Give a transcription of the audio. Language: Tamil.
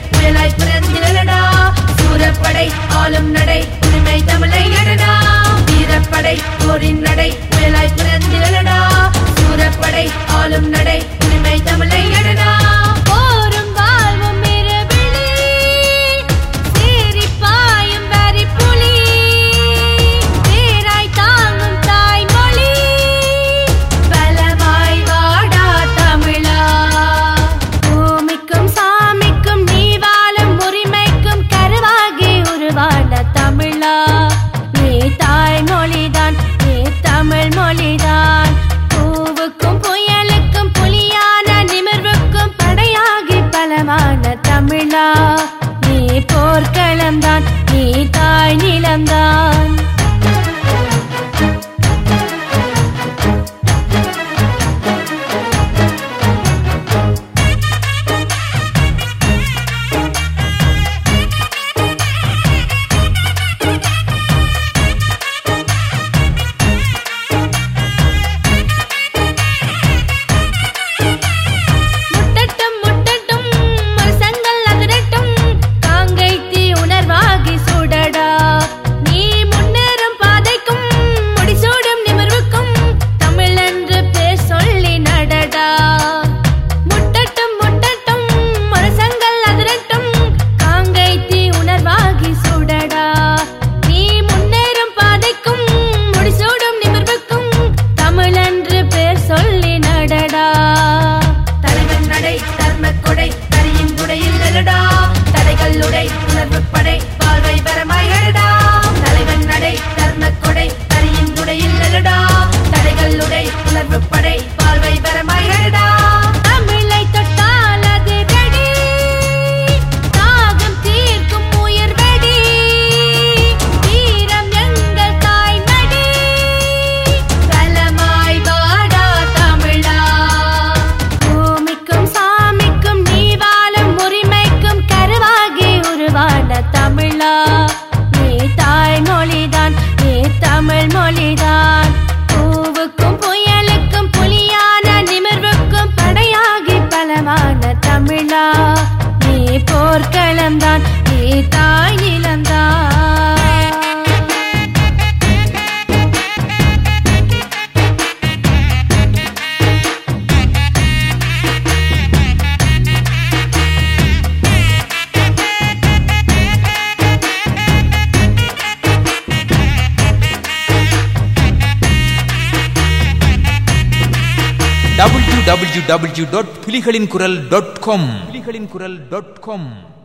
புயலாய் பிறந்திடடா சூரப்படை ஆளும் நடை உரிமை தமிழை எடடா வீரப்படை போரின் நடை புயலாய் பிறந்திடடா சூரப்படை ஆளும் நடை உரிமை தமிழை எடடா போரும் வாழ்வும் இரவிழி சீறிப் பாயும் வரிப்புலி பேராய் தாங்கும் தாய்மொழி பலமாய் வாடா தமிழா பூமிக்கும் சாமிக்கும் நீ வாழும் உரிமைக்கும் கருவாகி உருவான தமிழா நீ தாய்மொழிதான் நீ தமிழ் மொழிதான் பூவுக்கும் புயலுக்கும் புலியான நிமிர்வுக்கும் படையாகி பலமான தமிழா நீ போர்க்களம்தான் நீ தாய் நிலம்தான் முட்டட்டும் முட்டட்டும் மரசங்கள் அதிரட்டும் காங்கை தீ உணர்வாகி சுடடா நீ முன்னேறும் பாதைக்கும் முடிசூடும் நிமிர்வுக்கும் தமிழ் என்று பேர் சொல்லி நடடா முட்டட்டும் முட்டட்டும் மரசங்கள் அதிரட்டும் காங்கை தீ உணர்வாகி சுடடா நீ முன்னேறும் பாதைக்கும் முடிசூடும் நிமிர்வுக்கும் தமிழ் என்று பேர் சொல்லி நடடா தலைவன் நடை தர்ம கொடை தரியின் குடையில் நிலடா தடைகள் உடை உணர்வு படை வாழ்வை வரமாய் எழடா தலைவன் நடை தர்ம கொடை தரியின் குடையில் நிலடா தடைகள் உடை உணர்வு படை வாழ்வை வரமாய் எழடா தமிழை தொட்டால் அது வெடி தாகம் தீர்க்கும் உயிர் வெடி வீரம் எங்கள் தாய் நடி பலமாய் வாடா தமிழா பூமிக்கும் சாமிக்கும் நீ வாழும் உரிமைக்கும் கருவாகி உருவான தமிழா நீ தாய்மொழிதான் நீ தமிழ் மொழிதான் பூவுக்கும் புயலுக்கும் புலியான நிமிர்வுக்கும் படையாகி பலமான தமிழா நீ போர்க்களம்தான் நீ தாய் நிலம்தான் டபிள்யூ டபிள்யூ டபிள்யூ டாட் புலிகளின் குரல் டாட் காம் புலிகளின் குரல் டாட் காம்